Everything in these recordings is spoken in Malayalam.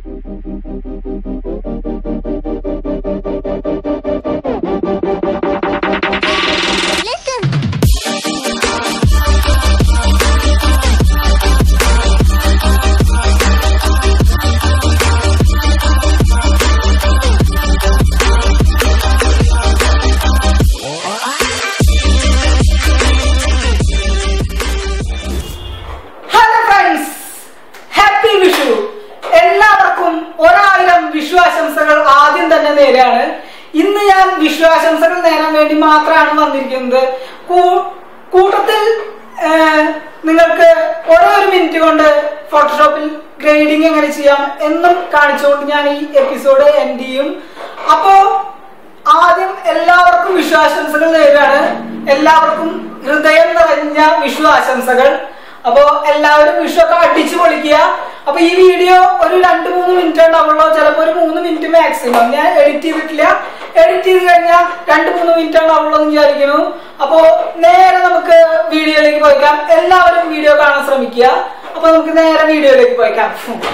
ഹലോ ഫ്രണ്ട്സ് ഹാപ്പി വിഷു എല്ലാവർക്കും ഒരായിരം വിഷു ആശംസകൾ ആദ്യം തന്നെ നേരാണ് ഇന്ന് ഞാൻ വിഷു ആശംസകൾ നേരാൻ വേണ്ടി മാത്രമാണ് വന്നിരിക്കുന്നത് കൂ- കൂട്ടത്തിൽ ആ, നിങ്ങൾക്ക് ഓരോ ഒരു മിനിറ്റ് കൊണ്ട് ഫോട്ടോഷോപ്പിൽ ഗ്രേഡിംഗ് എങ്ങനെ ചെയ്യാം എന്നും കാണിച്ചുകൊണ്ട് ഞാൻ ഈ എപ്പിസോഡ് എൻഡ് ചെയ്യും അപ്പോ ആദ്യം എല്ലാവർക്കും വിഷു ആശംസകൾ നേരാണ് എല്ലാവർക്കും ഹൃദയം നിറഞ്ഞ വിഷു ആശംസകൾ അപ്പോ എല്ലാവരും വിഷു ഒക്കെ അടിച്ചു പൊളിക്കുക അപ്പൊ ഈ വീഡിയോ ഒരു രണ്ട് മൂന്ന് മിനിറ്റ് ഉണ്ടാവുള്ളൂ ചിലപ്പോ ഒരു മൂന്ന് മിനിറ്റ് മാക്സിമം ഞാൻ എഡിറ്റ് ചെയ്തിട്ടില്ല എഡിറ്റ് ചെയ്ത് കഴിഞ്ഞാൽ രണ്ട് മൂന്ന് മിനിറ്റ് ഉണ്ടാവുള്ളൂ എന്ന് വിചാരിക്കുന്നു അപ്പോ നേരെ നമുക്ക് വീഡിയോയിലേക്ക് പോയിക്കാം എല്ലാവരും വീഡിയോ കാണാൻ ശ്രമിക്കുക അപ്പൊ നമുക്ക് നേരെ വീഡിയോയിലേക്ക് പോയിക്കാം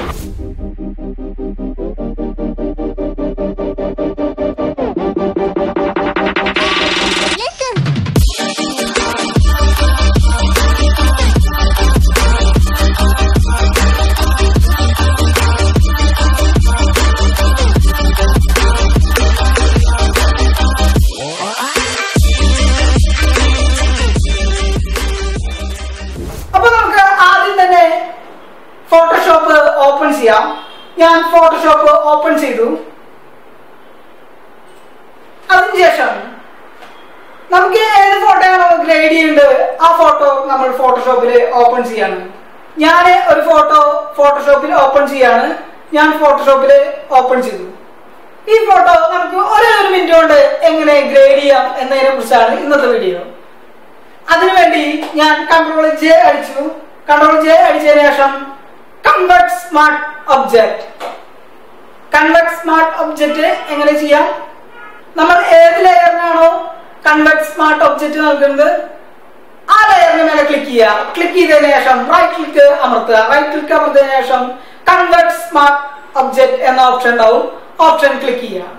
അപ്പൊ നമുക്ക് ആദ്യം തന്നെ ഫോട്ടോഷോപ്പ് ഓപ്പൺ ചെയ്യാം ഞാൻ ഫോട്ടോഷോപ്പ് ഓപ്പൺ ചെയ്തു അതിനുശേഷം നമുക്ക് ഏത് ഫോട്ടോയാണോ ഗ്രേഡ് ചെയ്യേണ്ടത് ആ ഫോട്ടോ നമ്മൾ ഫോട്ടോഷോപ്പിൽ ഓപ്പൺ ചെയ്യാണ് ഞാൻ ഒരു ഫോട്ടോ ഫോട്ടോഷോപ്പിൽ ഓപ്പൺ ചെയ്യാണ് ഞാൻ ഫോട്ടോഷോപ്പിൽ ഓപ്പൺ ചെയ്തു ഈ ഫോട്ടോ നമുക്ക് ഒരേ ഒരു മിനിറ്റ് കൊണ്ട് എങ്ങനെ ഗ്രേഡ് ചെയ്യാം എന്നതിനെ കുറിച്ചാണ് ഇന്നത്തെ വീഡിയോ അതിനുവേണ്ടി ഞാൻ കൺട്രോൾ ജെ അടിച്ചു കൺട്രോൾ ജെ അടിച്ചതിന് ശേഷം convert smart object convert smart object എങ്ങനെ ചെയ്യാം നമ്മൾ ഏത് ലെയറിനാണോ കൺവേർട്ട് സ്മാർട്ട് ഒബ്ജക്റ്റ് നൽകുന്നത് ആ ലെയറിന് മേലെ ക്ലിക്ക് ചെയ്യുക ക്ലിക്ക് ചെയ്തതിനു ശേഷം റൈറ്റ് ക്ലിക്ക് അമർത്തുക റൈറ്റ് ക്ലിക്ക് അമർത്തിയതിനു ശേഷം കൺവേർട്ട് സ്മാർട്ട് ഒബ്ജക്റ്റ് എന്ന ഓപ്ഷൻ ഉണ്ടാവും ഓപ്ഷൻ ക്ലിക്ക് ചെയ്യുക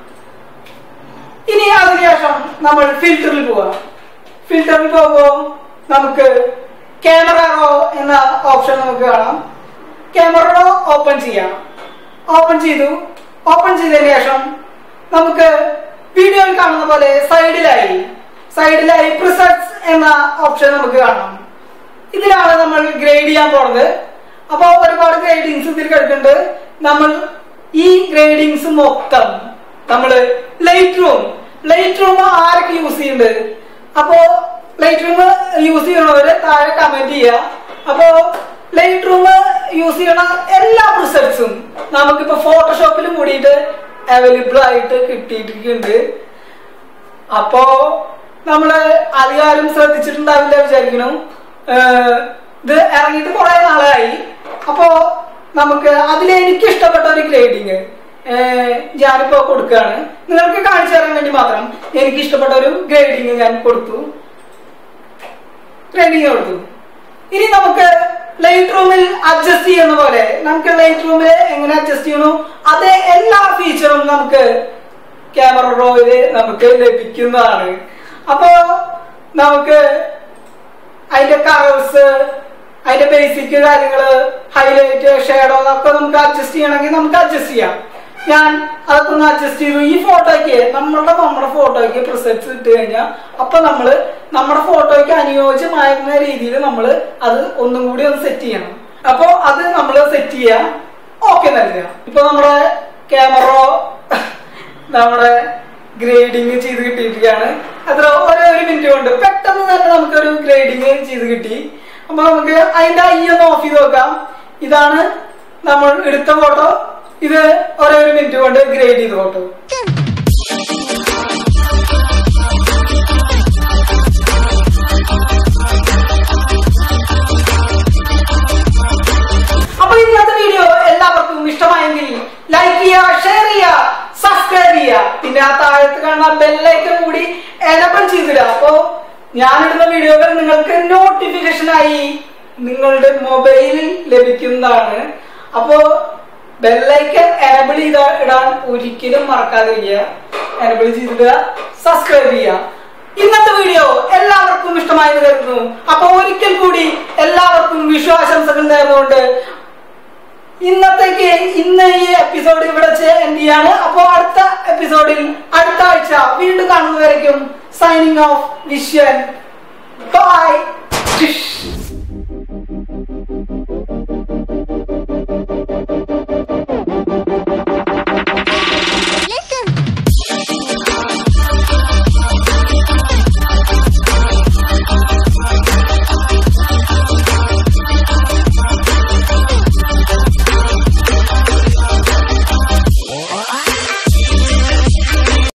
ഇനി അതിനുശേഷം നമ്മൾ ഫിൽറ്ററിൽ പോവാം ഫിൽറ്ററിൽ പോകുമ്പോൾ നമുക്ക് ക്യാമറ റോ എന്ന ഓപ്ഷൻ നമുക്ക് കാണാം ക്യാമറ റോ ഓപ്പൺ ചെയ്യാം ഓപ്പൺ ചെയ്തു ഓപ്പൺ ചെയ്തതിന് ശേഷം നമുക്ക് വീഡിയോയിൽ കാണുന്ന പോലെ സൈഡിലായി സൈഡിലായി പ്രിസെറ്റ്സ് എന്ന ഓപ്ഷൻ നമുക്ക് കാണാം ഇതിലാണ് നമ്മൾ ഗ്രേഡ് ചെയ്യാൻ പോണത് അപ്പോൾ ഒരുപാട് ഗ്രേഡിങ്സ് ഇതിൽ കിടക്കുന്നുണ്ട് നമ്മൾ ഈ ഗ്രേഡിങ്സ് മൊത്തം നമ്മൾ ലൈറ്റ് റൂം ലൈറ്റ് റൂം ആരൊക്കെ യൂസ് ചെയ്യുന്നുണ്ട് അപ്പോ ലൈറ്റ് റൂം യൂസ് ചെയ്യണവര് താഴെ കമന്റ് ചെയ്യുക അപ്പോ ലൈറ്റ് റൂം യൂസ് ചെയ്യണ എല്ലാ പ്രിസെറ്റ്സും നമുക്കിപ്പോ ഫോട്ടോഷോപ്പിൽ കൂടിയിട്ട് അവൈലബിൾ ആയിട്ട് കിട്ടിയിട്ടുണ്ട് അപ്പോ നമ്മള് അധികാരം ശ്രദ്ധിച്ചിട്ടുണ്ടാവില്ല വിചാരിക്കുന്നു ഏഹ് ഇത് ഇറങ്ങിയിട്ട് കുറെ നാളായി അപ്പോ നമുക്ക് അതിൽ എനിക്ക് ഇഷ്ടപ്പെട്ട ഒരു ഗ്രേഡിങ് ഞാനിപ്പോ കൊടുക്കുകയാണ് നിങ്ങൾക്ക് കാണിച്ചു തരാൻ വേണ്ടി മാത്രം എനിക്ക് ഇഷ്ടപ്പെട്ട ഒരു ഗ്രേഡിങ് ഞാൻ കൊടുത്തു ഗ്രേഡിങ് കൊടുത്തു ഇനി നമുക്ക് ലൈറ്റ് റൂമിൽ അഡ്ജസ്റ്റ് ചെയ്യുന്ന പോലെ നമുക്ക് ലൈറ്റ് റൂമിൽ എങ്ങനെ അഡ്ജസ്റ്റ് ചെയ്യണോ അതേ എല്ലാ ഫീച്ചറും നമുക്ക് ക്യാമറ റോയില് നമുക്ക് ലഭിക്കുന്നതാണ് അപ്പോ നമുക്ക് അതിന്റെ കളേഴ്സ് അതിന്റെ ബേസിക് കാര്യങ്ങള് ഹൈലൈറ്റ് ഷേഡോ ഒക്കെ നമുക്ക് അഡ്ജസ്റ്റ് ചെയ്യണമെങ്കിൽ നമുക്ക് അഡ്ജസ്റ്റ് ചെയ്യാം ഞാൻ അതൊക്കെ ഒന്ന് അഡ്ജസ്റ്റ് ചെയ്തു ഈ ഫോട്ടോയ്ക്ക് നമ്മളുടെ നമ്മുടെ ഫോട്ടോയ്ക്ക് പ്രിസെറ്റ്സ് ഇട്ട് കഴിഞ്ഞാൽ അപ്പൊ നമ്മള് നമ്മുടെ ഫോട്ടോയ്ക്ക് അനുയോജ്യമായിരുന്ന രീതിയിൽ നമ്മൾ അത് ഒന്നും കൂടി ഒന്ന് സെറ്റ് ചെയ്യണം അപ്പോ അത് നമ്മൾ സെറ്റ് ചെയ്യാം ഓക്കെ നൽകുക ഇപ്പൊ നമ്മുടെ ക്യാമറ നമ്മുടെ ഗ്രേഡിങ് ചെയ്ത് കിട്ടിയിരിക്കുകയാണ് അത്ര ഓരോ ഒരു മിനിറ്റ് കൊണ്ട് പെട്ടെന്ന് തന്നെ നമുക്കൊരു ഗ്രേഡിങ് ചെയ്ത് കിട്ടി അപ്പൊ നമുക്ക് അതിന്റെ ഐ ഒന്ന് ഓഫ് ചെയ്ത് നോക്കാം ഇതാണ് നമ്മൾ എടുത്ത ഫോട്ടോ ഇത് ഓരോ ഒരു മിനിറ്റ് കൊണ്ട് ഗ്രേഡ് ചെയ്ത ഫോട്ടോ അപ്പൊ ഇന്നത്തെ വീഡിയോ എല്ലാവർക്കും ഇഷ്ടമായെങ്കിൽ ലൈക്ക് ചെയ്യുക ഷെയർ ചെയ്യുക സബ്സ്ക്രൈബ് ചെയ്യുക പിന്നെ ആ താഴത്ത് കാണുന്ന ബെല്ലൈക്കൺ കൂടി എനബിൾ ചെയ്തിടുക അപ്പോ ഞാനിടുന്ന വീഡിയോകൾ നിങ്ങൾക്ക് നോട്ടിഫിക്കേഷൻ ആയി നിങ്ങളുടെ മൊബൈലിൽ ലഭിക്കുന്നതാണ് അപ്പോ ബെല്ലൈക്കൻ എനബിൾ ചെയ്ത് ഇടാൻ ഒരിക്കലും മറക്കാതിരിക്കുക എനബിൾ ചെയ്തിട്ട് സബ്സ്ക്രൈബ് ചെയ്യുക ഇന്നത്തെ വീഡിയോ എല്ലാവർക്കും ഇഷ്ടമായി എന്ന് കരുതുന്നു അപ്പൊ ഒരിക്കൽ കൂടി എല്ലാവർക്കും വിശ്വാസംസകൾ നേർന്നുകൊണ്ട് ഇന്നത്തേക്ക് ഇന്ന് ഈ എപ്പിസോഡ് ഇവിടെ എൻഡ് ചെയ്യാണ് അപ്പോൾ അടുത്ത എപ്പിസോഡിൽ അടുത്ത ആഴ്ച വീണ്ടും കാണുന്നവരേക്കും സൈനിങ് ഓഫ് വിഷ്യൻ ബൈ